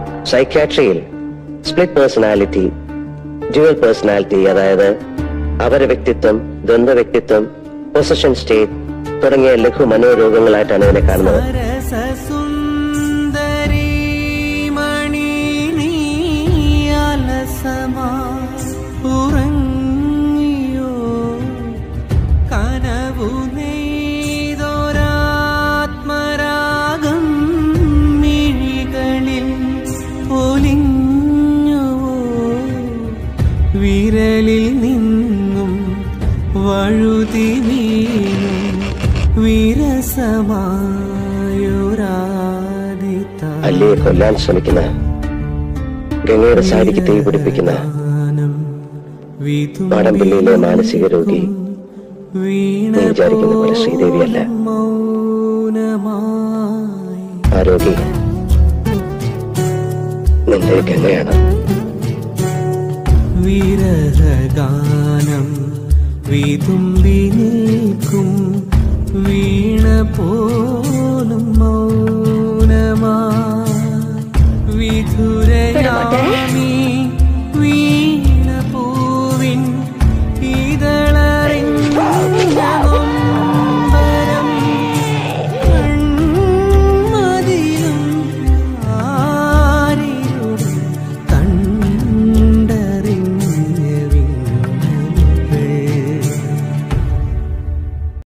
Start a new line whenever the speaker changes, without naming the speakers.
സൈക്യാട്രിയിൽ split personality dual personality അതായത് അപര വ്യക്തിത്വം ദ്വന്ദ്വ വ്യക്തിത്വം പൊസഷൻ സ്റ്റേറ്റ് തുടങ്ങിയ ലഘു മനോരോഗങ്ങളായിട്ടാണ് ഇതിനെ കാണുന്നത്
സരസസുന്ദരീ മണി നീ അലസമാ ഉറങ്ങിയോ കനവു നെയ്തൊരാത്മരാഗം മിഴികളിൽ ഒലിഞ്ഞുവോ വിരലിൽ നിന്നും വഴുതി വീണും വിരസമായൊരാദിത
അല്ലിയെ കൊല്ലാൻ ശ്രമിക്കുന്ന ഗംഗയുടെ സാരിക്ക് തീ പിടിപ്പിക്കുന്ന മാടമ്പിള്ളിയിലെ മാനസിക രോഗി
നീ
നീ വിചാരിക്കുന്ന പോലെ ശ്രീദേവിയല്ല.
മൗനമായി
ആ രോഗി നിന്റെ ഗംഗയാണ്
വിരഹഗാനം വിതുമ്പി നിൽക്കും വീണ പോലും മൗനമായി വിധുരയാമി